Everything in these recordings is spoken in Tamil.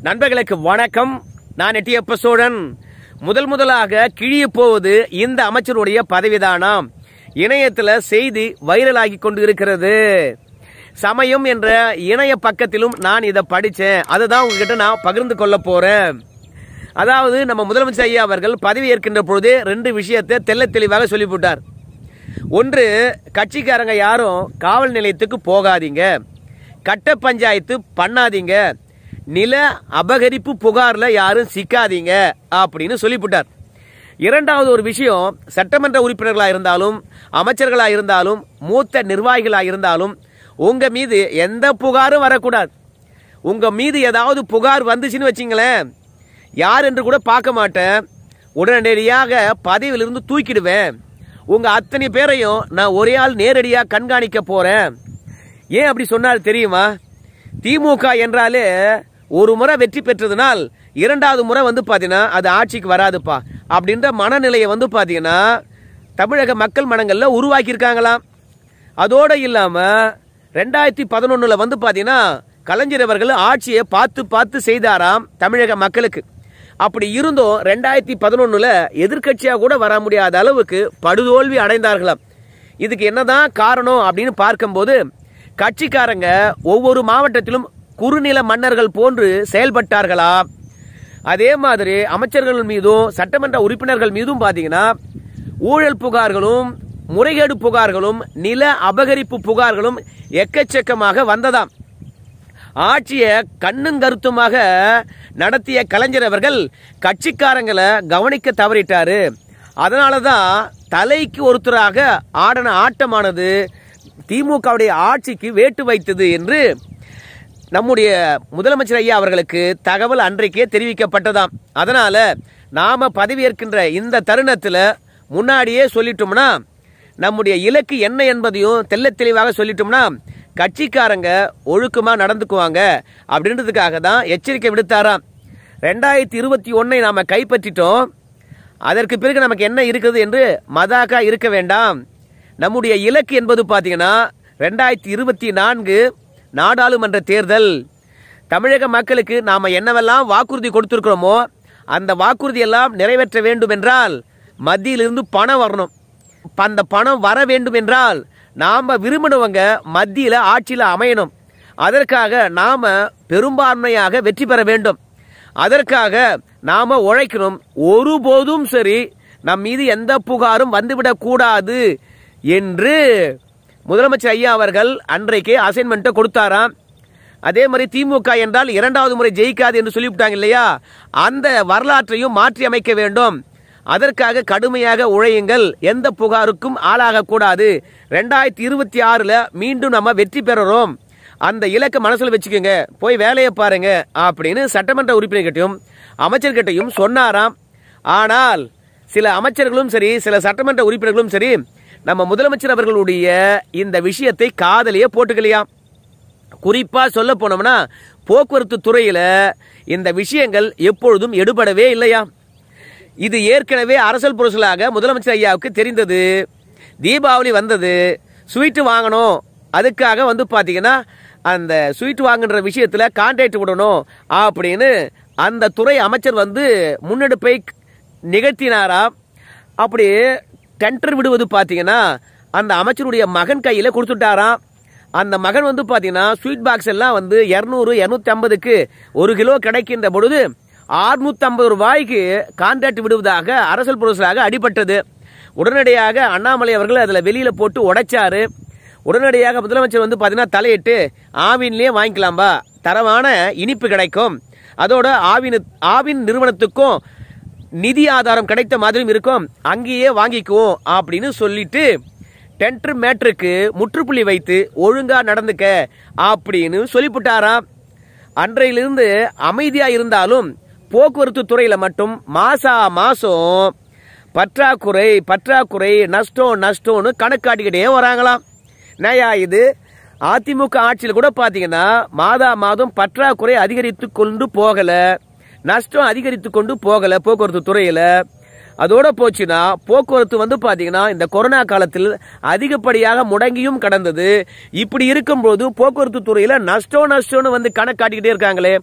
நண்பர்களுக்கு வணக்கம் நான் எட்டியப்ப சோழன் முதல் முதலாக கிழிய போவது இந்த அமைச்சருடைய பதவிதானாம் இணையத்துல செய்தி வைரலாகி கொண்டு இருக்கிறது சமயம் என்ற இணைய பக்கத்திலும் நான் இதை படிச்சேன் அதுதான் உங்ககிட்ட நான் பகிர்ந்து கொள்ள போறேன் அதாவது நம்ம முதலமைச்சர் ஐயா அவர்கள் பதவி ஏற்கின்ற பொழுதே ரெண்டு விஷயத்தை தெள்ள தெளிவாக சொல்லிவிட்டார் ஒன்று கட்சிக்காரங்க யாரும் காவல் நிலையத்துக்கு போகாதீங்க கட்ட பஞ்சாயத்து பண்ணாதீங்க நில அபகரிப்பு புகார்ல யாரும் சிக்காதீங்க அப்படின்னு சொல்லிவிட்டார் இரண்டாவது ஒரு விஷயம் சட்டமன்ற உறுப்பினர்களா இருந்தாலும் அமைச்சர்களா இருந்தாலும் மூத்த நிர்வாகிகளா இருந்தாலும் உங்க மீது எந்த புகாரும் வரக்கூடாது உங்க மீது ஏதாவது புகார் வந்துச்சுன்னு வச்சிங்களேன் யார் என்று கூட பார்க்க மாட்டேன் உடனடியாக பதவியிலிருந்து தூக்கிடுவேன் உங்க அத்தனை பேரையும் நான் ஒரே ஆள் நேரடியாக கண்காணிக்க போறேன் ஏன் அப்படி சொன்னார் தெரியுமா திமுக என்றாலே ஒரு முறை வெற்றி பெற்றதுனால் இரண்டாவது முறை வந்து பார்த்தீங்கன்னா அது ஆட்சிக்கு வராதுப்பா அப்படின்ற மனநிலையை வந்து பார்த்தீங்கன்னா தமிழக மக்கள் மனங்களில் உருவாக்கியிருக்காங்களாம் அதோடு இல்லாமல் ரெண்டாயிரத்தி பதினொன்றில் வந்து பார்த்தீங்கன்னா கலைஞர் அவர்கள் ஆட்சியை பார்த்து பார்த்து செய்தாராம் தமிழக மக்களுக்கு அப்படி இருந்தும் ரெண்டாயிரத்தி பதினொன்னுல எதிர்க்கட்சியாக கூட வர முடியாத அளவுக்கு படுதோல்வி அடைந்தார்களாம் இதுக்கு என்னதான் காரணம் அப்படின்னு பார்க்கும்போது கட்சிக்காரங்க ஒவ்வொரு மாவட்டத்திலும் குறுநில மன்னர்கள் போன்று செயல்பட்டார்களா அதே மாதிரி அமைச்சர்கள் மீதும் சட்டமன்ற உறுப்பினர்கள் மீதும் பாத்தீங்கன்னா ஊழல் புகார்களும் முறைகேடு புகார்களும் நில அபகரிப்பு புகார்களும் எக்கச்சக்கமாக வந்ததாம் ஆட்சியை கண்ணும் கருத்துமாக நடத்திய கலைஞர் அவர்கள் கட்சிக்காரங்களை கவனிக்க தவறிட்டாரு அதனால தான் தலைக்கு ஒருத்தராக ஆடின ஆட்டமானது திமுகவுடைய ஆட்சிக்கு வேட்டு வைத்தது என்று நம்முடைய முதலமைச்சர் ஐயா அவர்களுக்கு தகவல் அன்றைக்கே தெரிவிக்கப்பட்டதாம் அதனால நாம பதவியேற்கின்ற இந்த தருணத்தில் முன்னாடியே சொல்லிட்டோம்னா நம்முடைய இலக்கு என்ன என்பதையும் தெள்ள தெளிவாக சொல்லிட்டோம்னா கட்சிக்காரங்க ஒழுக்கமா நடந்துக்குவாங்க அப்படின்றதுக்காக தான் எச்சரிக்கை விடுத்தாராம் ரெண்டாயிரத்தி இருபத்தி ஒன்னை நாம கைப்பற்றிட்டோம் அதற்கு பிறகு நமக்கு என்ன இருக்குது என்று மதாக்கா இருக்க வேண்டாம் நம்முடைய இலக்கு என்பது பார்த்தீங்கன்னா ரெண்டாயிரத்தி இருபத்தி நான்கு நாடாளுமன்ற தேர்தல் தமிழக மக்களுக்கு நாம என்னவெல்லாம் வாக்குறுதி கொடுத்திருக்கிறோமோ அந்த வாக்குறுதி எல்லாம் நிறைவேற்ற வேண்டும் என்றால் மத்தியிலிருந்து பணம் வரணும் அந்த பணம் வர வேண்டும் என்றால் நாம விரும்பினவங்க மத்தியில ஆட்சியில அமையணும் அதற்காக நாம பெரும்பான்மையாக வெற்றி பெற வேண்டும் அதற்காக நாம உழைக்கணும் ஒருபோதும் சரி நம் மீது எந்த புகாரும் வந்துவிடக் கூடாது என்று முதலமைச்சர் ஐயா அவர்கள் அன்றைக்கே அசைன்மெண்ட்டை கொடுத்தாராம் அதே மாதிரி திமுக என்றால் இரண்டாவது முறை ஜெயிக்காது என்று சொல்லிவிட்டாங்க இல்லையா அந்த வரலாற்றையும் மாற்றி அமைக்க வேண்டும் அதற்காக கடுமையாக உழையுங்கள் எந்த புகாருக்கும் ஆளாகக்கூடாது ரெண்டாயிரத்தி இருபத்தி ஆறுல மீண்டும் நம்ம வெற்றி பெறுறோம் அந்த இலக்கை மனசுல வச்சுக்கோங்க போய் வேலையை பாருங்க அப்படின்னு சட்டமன்ற உறுப்பினர்கிட்டையும் அமைச்சர்கிட்டையும் சொன்னாராம் ஆனால் சில அமைச்சர்களும் சரி சில சட்டமன்ற உறுப்பினர்களும் சரி நம்ம முதலமைச்சர் அவர்களுடைய இந்த விஷயத்தை காதலியே போட்டுக்கலையாம் குறிப்பா சொல்ல போனோம்னா போக்குவரத்து துறையில இந்த விஷயங்கள் எப்பொழுதும் எடுபடவே இல்லையா இது ஏற்கனவே அரசல் புரசலாக முதலமைச்சர் ஐயாவுக்கு தெரிந்தது தீபாவளி வந்தது ஸ்வீட்டு வாங்கணும் அதுக்காக வந்து பார்த்தீங்கன்னா அந்த ஸ்வீட் வாங்குன்ற விஷயத்தில் கான்ட்ராக்ட் விடணும் அப்படின்னு அந்த துறை அமைச்சர் வந்து முன்னெடுப்பை நிகழ்த்தினாராம் அப்படி டெண்டர் விடுவது பார்த்தீங்கன்னா அந்த அமைச்சருடைய மகன் கையில் கொடுத்துட்டாராம் அந்த மகன் வந்து பார்த்தீங்கன்னா ஸ்வீட் பாக்ஸ் எல்லாம் வந்து இரநூறு இரநூத்தி ஐம்பதுக்கு ஒரு கிலோ கிடைக்கின்ற பொழுது அறுநூத்தி ஐம்பது ரூபாய்க்கு கான்ட்ராக்ட் விடுவதாக அரசல் புரசலாக அடிபட்டது உடனடியாக அண்ணாமலை அவர்கள் அதில் வெளியில போட்டு உடைச்சாரு உடனடியாக முதலமைச்சர் வந்து பார்த்தீங்கன்னா தலையிட்டு ஆவின்லேயே வாங்கிக்கலாம்பா தரமான இனிப்பு கிடைக்கும் அதோட ஆவின் ஆவின் நிறுவனத்துக்கும் நிதி ஆதாரம் கிடைத்த மாதிரியும் இருக்கும் அங்கேயே வாங்கிக்குவோம் அப்படின்னு சொல்லிட்டு டென்டர் மேட்ருக்கு முற்றுப்புள்ளி வைத்து ஒழுங்கா நடந்துக்க அப்படின்னு சொல்லிவிட்டாராம் அன்றையிலிருந்து அமைதியா இருந்தாலும் போக்குவரத்து துறையில மட்டும் மாசா மாசம் பற்றாக்குறை பற்றாக்குறை நஷ்டம் நஷ்டம்னு கணக்காட்டிக்கிட்டே வராங்களாம் நயா இது அதிமுக ஆட்சியில் கூட பாத்தீங்கன்னா மாதா மாதம் பற்றாக்குறை அதிகரித்து கொண்டு போகல நஷ்டம் அதிகரித்து கொண்டு போகல போக்குவரத்து துறையில அதோட போச்சுன்னா போக்குவரத்து வந்து பாத்தீங்கன்னா இந்த கொரோனா காலத்தில் அதிகப்படியாக முடங்கியும் கடந்தது இப்படி இருக்கும்போது போக்குவரத்து துறையில நஷ்டம் நஷ்டம்னு வந்து கணக்காட்டிக்கிட்டே இருக்காங்களே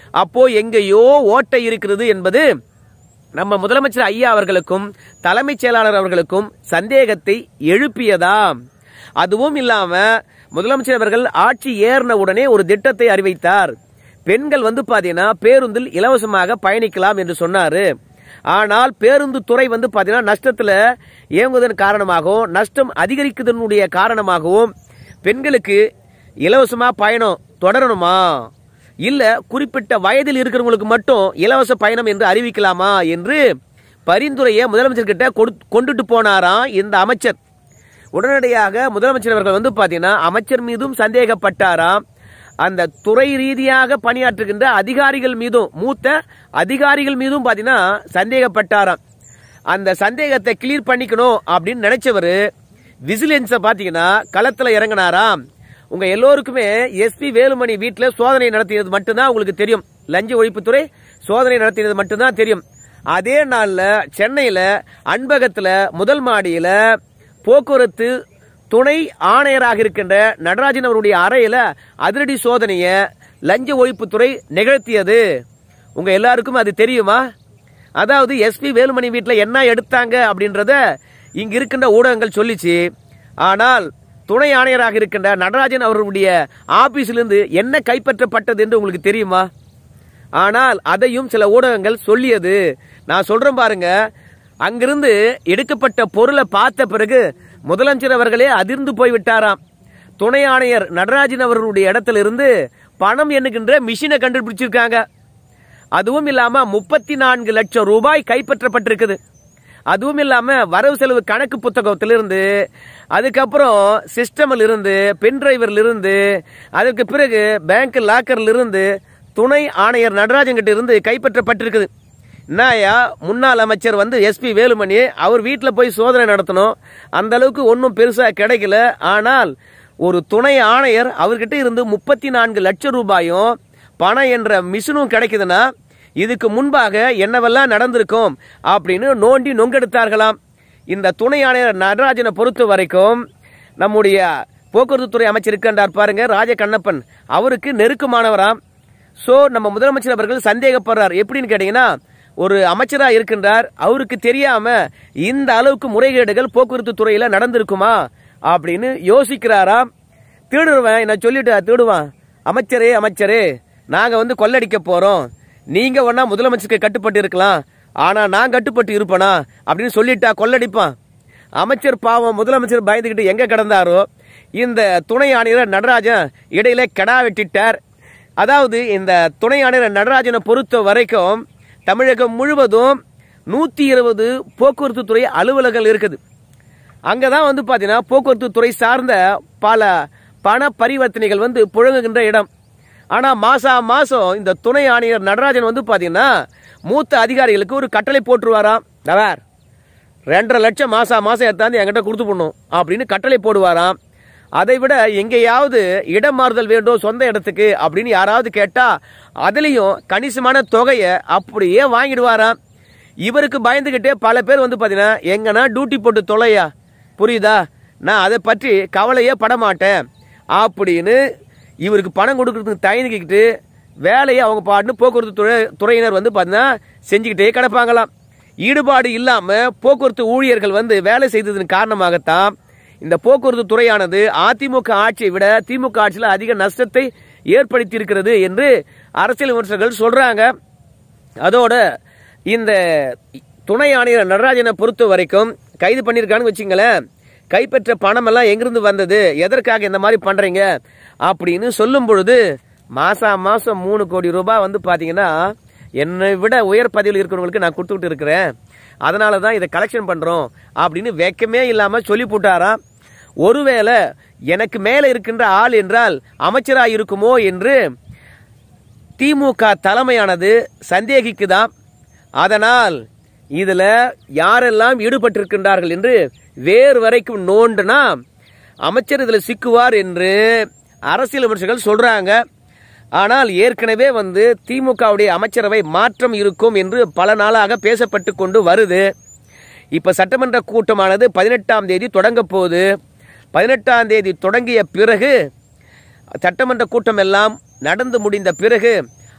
அப்போ எங்கேயோ ஓட்டை இருக்கிறது என்பது நம்ம முதலமைச்சர் ஐயா அவர்களுக்கும் தலைமைச் செயலாளர் அவர்களுக்கும் சந்தேகத்தை எழுப்பியதாம் அதுவும் இல்லாம முதலமைச்சர் அவர்கள் ஆட்சி ஏறின உடனே ஒரு திட்டத்தை அறிவித்தார் பெண்கள் வந்து பாத்தீங்கன்னா பேருந்தில் இலவசமாக பயணிக்கலாம் என்று சொன்னாரு ஆனால் பேருந்து துறை வந்து பாத்தீங்கன்னா நஷ்டத்துல இயங்குவதன் காரணமாகவும் நஷ்டம் அதிகரிக்குதனுடைய காரணமாகவும் பெண்களுக்கு இலவசமா பயணம் தொடரணுமா இல்ல குறிப்பிட்ட வயதில் இருக்கிறவங்களுக்கு மட்டும் இலவச பயணம் என்று அறிவிக்கலாமா என்று பரிந்துரையை முதலமைச்சர் கிட்ட கொடு- கொண்டுட்டு போனாராம் இந்த அமைச்சர் உடனடியாக முதலமைச்சர் அவர்கள் வந்து பாத்தீங்கன்னா அமைச்சர் மீதும் சந்தேகப்பட்டாராம் அந்த துறை ரீதியாக பணியாற்றுகின்ற அதிகாரிகள் மீதும் மூத்த அதிகாரிகள் மீதும் பாத்தீங்கன்னா சந்தேகப்பட்டாராம் அந்த சந்தேகத்தை கிளியர் பண்ணிக்கணும் அப்படின்னு நினைச்சவரு விஜிலன்ஸை பாத்தீங்கன்னா களத்துல இறங்கினாராம் உங்க எல்லோருக்குமே எஸ்பி வேலுமணி வீட்டுல சோதனை நடத்தியது மட்டும்தான் உங்களுக்கு தெரியும் லஞ்ச ஒழிப்புத்துறை சோதனை நடத்தியது மட்டும்தான் தெரியும் அதே நாள்ல சென்னையில அன்பகத்துல முதல் மாடியில போக்குவரத்து துணை ஆணையராக இருக்கின்ற நடராஜன் அவருடைய அறையில அதிரடி சோதனையை லஞ்ச ஒழிப்புத்துறை நிகழ்த்தியது உங்க எல்லாருக்கும் அது தெரியுமா அதாவது எஸ்பி வேலுமணி வீட்டில் என்ன எடுத்தாங்க அப்படின்றத இங்க இருக்கின்ற ஊடகங்கள் சொல்லிச்சு ஆனால் துணை ஆணையராக இருக்கின்ற நடராஜன் அவர்களுடைய ஆபீஸிலிருந்து என்ன கைப்பற்றப்பட்டது என்று உங்களுக்கு தெரியுமா ஆனால் அதையும் சில ஊடகங்கள் சொல்லியது நான் சொல்றேன் பாருங்க அங்கிருந்து எடுக்கப்பட்ட பொருளை பார்த்த பிறகு முதலமைச்சர் அவர்களே அதிர்ந்து போய் விட்டாராம் துணை ஆணையர் நடராஜன் அவர்களுடைய இடத்துல இருந்து பணம் எண்ணுகின்ற மிஷினை கண்டுபிடிச்சிருக்காங்க அதுவும் இல்லாம முப்பத்தி நான்கு லட்சம் ரூபாய் கைப்பற்றப்பட்டிருக்குது அதுவும் இல்லாம வரவு செலவு கணக்கு புத்தகத்திலிருந்து அதுக்கப்புறம் சிஸ்டமில் இருந்து பென் டிரைவர்ல இருந்து அதுக்கு பிறகு பேங்க் லாக்கர்ல இருந்து துணை ஆணையர் நடராஜன் கிட்ட இருந்து கைப்பற்றப்பட்டிருக்குது என்னயா முன்னாள் அமைச்சர் வந்து எஸ்பி வேலுமணி அவர் வீட்டில் போய் சோதனை நடத்தணும் அந்த அளவுக்கு ஒன்றும் பெருசா கிடைக்கல ஆனால் ஒரு துணை ஆணையர் அவர்கிட்ட இருந்து முப்பத்தி நான்கு லட்சம் ரூபாயும் பணம் என்ற மிஷினும் கிடைக்குதுன்னா இதுக்கு முன்பாக என்னவெல்லாம் நடந்திருக்கும் அப்படின்னு நோண்டி நொங்கெடுத்தார்களாம் இந்த துணை ஆணையர் நடராஜனை பொறுத்த வரைக்கும் நம்முடைய போக்குவரத்து துறை அமைச்சர் இருக்கின்றார் பாருங்க ராஜ கண்ணப்பன் அவருக்கு நெருக்கமானவராம் சோ நம்ம முதலமைச்சர் அவர்கள் சந்தேகப்படுறார் எப்படின்னு கேட்டீங்கன்னா ஒரு அமைச்சரா இருக்கின்றார் அவருக்கு தெரியாம இந்த அளவுக்கு முறைகேடுகள் போக்குவரத்து துறையில நடந்திருக்குமா அப்படின்னு யோசிக்கிறாராம் திருடுவேன் என்ன சொல்லிட்டு திருடுவான் அமைச்சரே அமைச்சரே நாங்க வந்து கொள்ளடிக்க போறோம் நீங்க ஒன்னா முதலமைச்சருக்கு கட்டுப்பட்டு இருக்கலாம் ஆனா நான் கட்டுப்பட்டு இருப்பேனா அப்படின்னு சொல்லிட்டா கொள்ளடிப்பான் அமைச்சர் பாவம் முதலமைச்சர் பயந்துகிட்டு எங்க கிடந்தாரோ இந்த துணை ஆணையர் நடராஜன் இடையில கெடா வெட்டிட்டார் அதாவது இந்த துணை ஆணையர் நடராஜனை பொறுத்த வரைக்கும் தமிழகம் முழுவதும் நூத்தி இருபது போக்குவரத்து துறை அலுவலகங்கள் இருக்குது அங்கதான் வந்து பாத்தீங்கன்னா போக்குவரத்து துறை சார்ந்த பல பண பரிவர்த்தனைகள் வந்து புழங்குகின்ற இடம் ஆனா மாசா மாசம் இந்த துணை ஆணையர் நடராஜன் வந்து பாத்தீங்கன்னா மூத்த அதிகாரிகளுக்கு ஒரு கட்டளை போட்டுருவாராம் தவார் ரெண்டரை லட்சம் மாசா மாசம் எடுத்தாந்து என்கிட்ட கொடுத்து போடணும் அப்படின்னு கட்டளை போடுவாராம் அதை விட எங்கேயாவது இடம் மாறுதல் வேண்டும் சொந்த இடத்துக்கு அப்படின்னு யாராவது கேட்டா அதுலயும் கணிசமான தொகையை அப்படியே வாங்கிடுவாராம் இவருக்கு பயந்துகிட்டே பல பேர் வந்து பாத்தீங்கன்னா எங்கன்னா டியூட்டி போட்டு தொலையா புரியுதா நான் அதை பற்றி கவலையே பட மாட்டேன் அப்படின்னு இவருக்கு பணம் கொடுக்கறதுக்கு தயங்கிக்கிட்டு வேலையை அவங்க பாட்டுன்னு போக்குவரத்து துறை துறையினர் வந்து பார்த்தீங்கன்னா செஞ்சுக்கிட்டே கிடப்பாங்களாம் ஈடுபாடு இல்லாம போக்குவரத்து ஊழியர்கள் வந்து வேலை செய்ததன் காரணமாகத்தான் இந்த போக்குவரத்து துறையானது அதிமுக ஆட்சியை விட திமுக ஆட்சியில் அதிக நஷ்டத்தை ஏற்படுத்தி இருக்கிறது என்று அரசியல் விமர்சகர்கள் சொல்றாங்க அதோட இந்த துணை ஆணையர் நடராஜனை பொறுத்த வரைக்கும் கைது பண்ணியிருக்கான்னு வச்சுங்களேன் கைப்பற்ற பணம் எல்லாம் எங்கிருந்து வந்தது எதற்காக இந்த மாதிரி பண்றீங்க அப்படின்னு சொல்லும் பொழுது மாசா மாசம் மூணு கோடி ரூபாய் வந்து பாத்தீங்கன்னா என்னை விட உயர் பதவியில் இருக்கிறவங்களுக்கு நான் கொடுத்துக்கிட்டு இருக்கிறேன் அதனால தான் இதை கலெக்ஷன் பண்றோம் அப்படின்னு வெக்கமே இல்லாம சொல்லி போட்டாராம் ஒருவேளை எனக்கு மேலே இருக்கின்ற ஆள் என்றால் அமைச்சராக இருக்குமோ என்று திமுக தலைமையானது சந்தேகிக்குதாம் அதனால் இதுல யாரெல்லாம் ஈடுபட்டிருக்கின்றார்கள் என்று வேறு வரைக்கும் நோண்டுனா அமைச்சர் இதுல சிக்குவார் என்று அரசியல் விமர்சகர்கள் சொல்றாங்க ஆனால் ஏற்கனவே வந்து திமுகவுடைய அமைச்சரவை மாற்றம் இருக்கும் என்று பல நாளாக பேசப்பட்டு கொண்டு வருது இப்ப சட்டமன்ற கூட்டமானது பதினெட்டாம் தேதி தொடங்க போகுது பதினெட்டாம் தேதி தொடங்கிய பிறகு சட்டமன்ற கூட்டம் எல்லாம் நடந்து முடிந்த பிறகு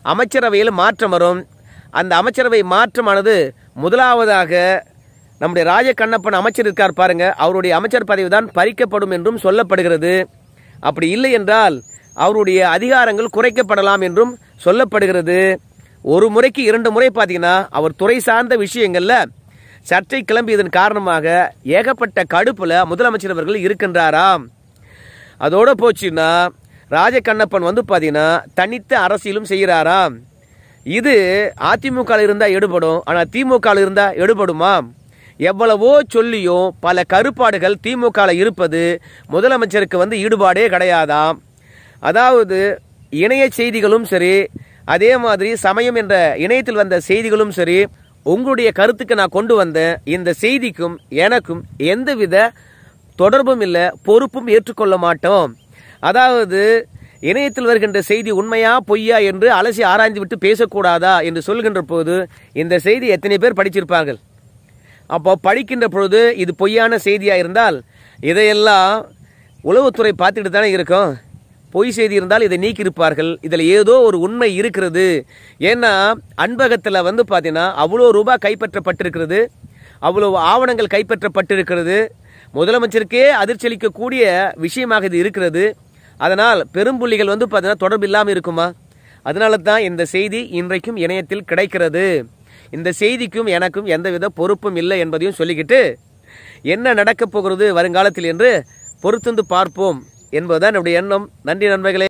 அமைச்சரவையில் மாற்றம் வரும் அந்த அமைச்சரவை மாற்றமானது முதலாவதாக நம்முடைய ராஜ கண்ணப்பன் அமைச்சர் இருக்கார் பாருங்க அவருடைய அமைச்சர் பதவி தான் பறிக்கப்படும் என்றும் சொல்லப்படுகிறது அப்படி இல்லை என்றால் அவருடைய அதிகாரங்கள் குறைக்கப்படலாம் என்றும் சொல்லப்படுகிறது ஒரு முறைக்கு இரண்டு முறை பார்த்தீங்கன்னா அவர் துறை சார்ந்த விஷயங்கள்ல சர்ச்சை கிளம்பியதன் காரணமாக ஏகப்பட்ட கடுப்புல முதலமைச்சர் அவர்கள் இருக்கின்றாராம் அதோட போச்சுன்னா ராஜகண்ணப்பன் வந்து பார்த்தீங்கன்னா தனித்த அரசியலும் செய்கிறாராம் இது அதிமுக இருந்தால் எடுபடும் ஆனால் திமுக இருந்தால் எடுபடுமா எவ்வளவோ சொல்லியும் பல கருப்பாடுகள் திமுக இருப்பது முதலமைச்சருக்கு வந்து ஈடுபாடே கிடையாதாம் அதாவது இணைய செய்திகளும் சரி அதே மாதிரி சமயம் என்ற இணையத்தில் வந்த செய்திகளும் சரி உங்களுடைய கருத்துக்கு நான் கொண்டு வந்தேன் இந்த செய்திக்கும் எனக்கும் எந்தவித தொடர்பும் இல்லை பொறுப்பும் ஏற்றுக்கொள்ள மாட்டோம் அதாவது இணையத்தில் வருகின்ற செய்தி உண்மையா பொய்யா என்று அலசி ஆராய்ந்து விட்டு பேசக்கூடாதா என்று சொல்கின்ற போது இந்த செய்தி எத்தனை பேர் படிச்சிருப்பார்கள் அப்போ படிக்கின்ற பொழுது இது பொய்யான செய்தியா இருந்தால் இதையெல்லாம் உளவுத்துறை பார்த்துட்டு தானே இருக்கும் பொய் செய்தி இருந்தால் இதை நீக்கியிருப்பார்கள் இதில் ஏதோ ஒரு உண்மை இருக்கிறது ஏன்னா அன்பகத்தில் வந்து பார்த்தீங்கன்னா அவ்வளோ ரூபாய் கைப்பற்றப்பட்டிருக்கிறது அவ்வளோ ஆவணங்கள் கைப்பற்றப்பட்டிருக்கிறது முதலமைச்சருக்கே அதிர்ச்சி அளிக்கக்கூடிய விஷயமாக இது இருக்கிறது அதனால் பெரும்புள்ளிகள் வந்து பார்த்தீங்கன்னா தொடர்பு இல்லாமல் இருக்குமா அதனால தான் இந்த செய்தி இன்றைக்கும் இணையத்தில் கிடைக்கிறது இந்த செய்திக்கும் எனக்கும் எந்தவித பொறுப்பும் இல்லை என்பதையும் சொல்லிக்கிட்டு என்ன நடக்கப் போகிறது வருங்காலத்தில் என்று பொறுத்திருந்து பார்ப்போம் என்பதுதான் என்னுடைய எண்ணம் நன்றி நண்பர்களே